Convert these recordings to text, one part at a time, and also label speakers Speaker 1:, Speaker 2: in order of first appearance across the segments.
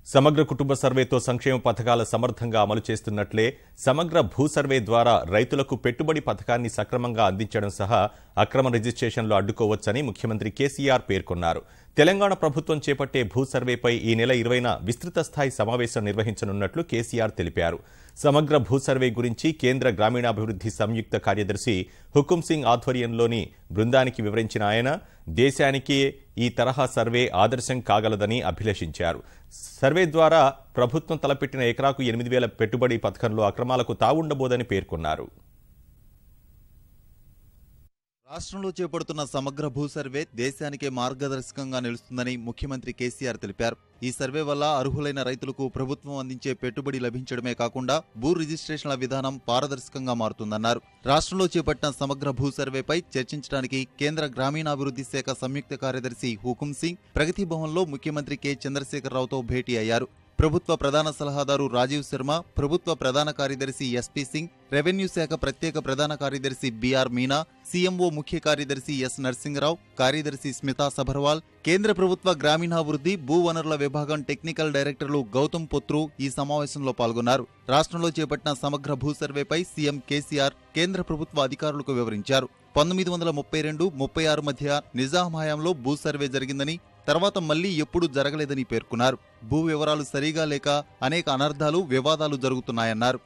Speaker 1: సమగ్ర కుటుంబ సర్వేతో సంక్షేమ పథకాల సమర్థంగా అమలు చేస్తున్నట్లే సమగ్ర భూ సర్వే ద్వారా రైతులకు పెట్టుబడి పథకాన్ని సక్రమంగా అందించడం సహా అక్రమ రిజిస్ట్రేషన్లు అడ్డుకోవచ్చని ముఖ్యమంత్రి కేసీఆర్ పేర్కొన్నారు తెలంగాణ ప్రభుత్వం చేపట్టే భూ సర్వేపై ఈ నెల ఇరవైన విస్తృత స్థాయి సమావేశం నిర్వహించనున్నట్లు కేసీఆర్ తెలిపారు సమగ్ర భూ సర్వే గురించి కేంద్ర గ్రామీణాభివృద్ధి సంయుక్త కార్యదర్శి హుకుం సింగ్ ఆధ్వర్యంలోని బృందానికి వివరించిన ఆయన దేశానికి ఈ తరహా సర్వే ఆదర్శం కాగలదని అభిలషించారు సర్వే ద్వారా ప్రభుత్వం తలపెట్టిన ఎకరాకు ఎనిమిది వేల పెట్టుబడి పథకంలో అక్రమాలకు తావుండబోదని పేర్కొన్నారు
Speaker 2: రాష్ట్రంలో చేపడుతున్న సమగ్ర భూ సర్వే దేశానికే మార్గదర్శకంగా నిలుస్తుందని ముఖ్యమంత్రి కేసీఆర్ తెలిపారు ఈ సర్వే వల్ల అర్హులైన రైతులకు ప్రభుత్వం అందించే పెట్టుబడి లభించడమే కాకుండా భూ రిజిస్ట్రేషన్ల విధానం పారదర్శకంగా మారుతుందన్నారు రాష్ట్రంలో చేపట్టిన సమగ్ర భూ సర్వేపై చర్చించడానికి కేంద్ర గ్రామీణాభివృద్ధి శాఖ సంయుక్త కార్యదర్శి హుకుం సింగ్ ప్రగతి భవన్లో ముఖ్యమంత్రి కె చంద్రశేఖరరావుతో భేటీ అయ్యారు ప్రభుత్వ ప్రధాన సలహాదారు రాజీవ్ శర్మ ప్రభుత్వ ప్రధాన కార్యదర్శి ఎస్పీ సింగ్ రెవెన్యూ శాఖ ప్రత్యేక ప్రధాన కార్యదర్శి బిఆర్ మీనా సీఎంఓ ముఖ్య కార్యదర్శి ఎస్ నరసింగరావు కార్యదర్శి స్మితా సభర్వాల్ కేంద్ర ప్రభుత్వ గ్రామీణాభివృద్ధి భూ వనరుల విభాగం టెక్నికల్ డైరెక్టర్లు గౌతమ్ పొత్రు ఈ సమావేశంలో పాల్గొన్నారు రాష్ట్రంలో చేపట్టిన సమగ్ర భూ సర్వేపై సీఎం కేసీఆర్ కేంద్ర ప్రభుత్వ అధికారులకు వివరించారు పంతొమ్మిది వందల ముప్పై రెండు ముప్పై ఆరు మధ్య నిజాం హయాంలో భూ సర్వే జరిగిందని తర్వాత మళ్లీ ఎప్పుడూ జరగలేదని పేర్కొన్నారు భూ వివరాలు సరిగా లేక అనేక అనర్థాలు వివాదాలు జరుగుతున్నాయన్నారు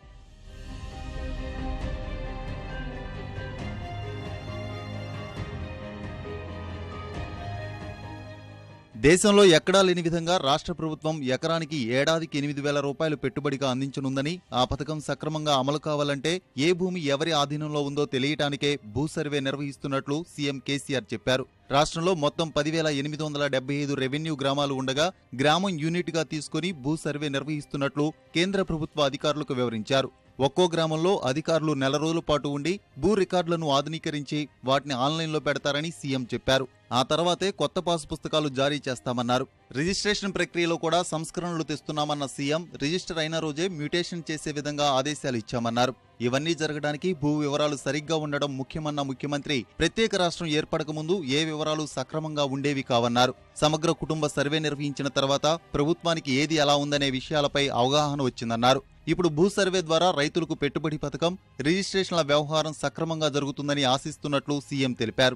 Speaker 2: దేశంలో ఎక్కడా లేని విధంగా రాష్ట్ర ప్రభుత్వం ఎకరానికి ఏడాదికి ఎనిమిది వేల రూపాయలు పెట్టుబడిగా అందించనుందని ఆ పథకం సక్రమంగా అమలు కావాలంటే ఏ భూమి ఎవరి ఆధీనంలో ఉందో తెలియటానికే భూ సర్వే నిర్వహిస్తున్నట్లు సీఎం కేసీఆర్ చెప్పారు రాష్ట్రంలో మొత్తం పదివేల ఎనిమిది వందల డెబ్బై ఐదు రెవెన్యూ గ్రామాలు ఉండగా గ్రామం యూనిట్గా తీసుకుని భూ సర్వే నిర్వహిస్తున్నట్లు కేంద్ర ప్రభుత్వ అధికారులకు వివరించారు ఒక్కో గ్రామంలో అధికారులు నెల రోజుల పాటు ఉండి భూ రికార్డులను ఆధునీకరించి వాటిని ఆన్లైన్లో పెడతారని సీఎం చెప్పారు ఆ తర్వాతే కొత్త పాసు పుస్తకాలు జారీ చేస్తామన్నారు రిజిస్ట్రేషన్ ప్రక్రియలో కూడా సంస్కరణలు తెస్తున్నామన్న సీఎం రిజిస్టర్ అయిన రోజే మ్యూటేషన్ చేసే విధంగా ఆదేశాలు ఇచ్చామన్నారు ఇవన్నీ జరగడానికి భూ వివరాలు సరిగ్గా ఉండడం ముఖ్యమన్న ముఖ్యమంత్రి ప్రత్యేక రాష్ట్రం ఏర్పడక ముందు ఏ వివరాలు సక్రమంగా ఉండేవి కావన్నారు సమగ్ర కుటుంబ సర్వే నిర్వహించిన తర్వాత ప్రభుత్వానికి ఏది ఎలా ఉందనే విషయాలపై అవగాహన వచ్చిందన్నారు ఇప్పుడు భూ సర్వే ద్వారా రైతులకు పెట్టుబడి పథకం రిజిస్ట్రేషన్ల వ్యవహారం సక్రమంగా జరుగుతుందని ఆశిస్తున్నట్లు సీఎం తెలిపారు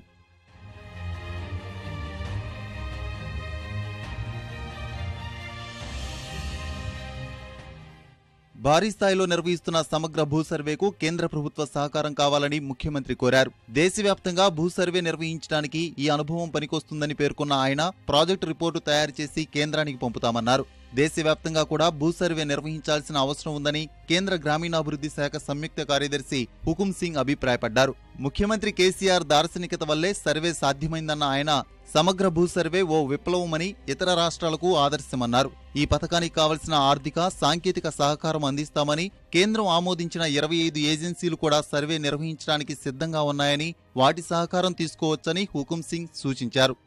Speaker 2: భారీ స్థాయిలో నిర్వహిస్తున్న సమగ్ర భూ సర్వేకు కేంద్ర ప్రభుత్వ సహకారం కావాలని ముఖ్యమంత్రి కోరారు దేశవ్యాప్తంగా భూ సర్వే నిర్వహించడానికి ఈ అనుభవం పనికొస్తుందని పేర్కొన్న ఆయన ప్రాజెక్టు రిపోర్టు తయారు చేసి కేంద్రానికి పంపుతామన్నారు దేశవ్యాప్తంగా కూడా భూ సర్వే నిర్వహించాల్సిన అవసరం ఉందని కేంద్ర గ్రామీణాభివృద్ధి శాఖ సంయుక్త కార్యదర్శి హుకుం సింగ్ అభిప్రాయపడ్డారు ముఖ్యమంత్రి కేసీఆర్ దార్శనికత వల్లే సర్వే సాధ్యమైందన్న ఆయన సమగ్ర భూ సర్వే ఓ విప్లవమని ఇతర రాష్ట్రాలకు ఆదర్శమన్నారు ఈ పథకానికి కావలసిన ఆర్థిక సాంకేతిక సహకారం అందిస్తామని కేంద్రం ఆమోదించిన ఇరవై ఐదు ఏజెన్సీలు కూడా సర్వే నిర్వహించడానికి సిద్ధంగా ఉన్నాయని వాటి సహకారం తీసుకోవచ్చని హుకుం సింగ్ సూచించారు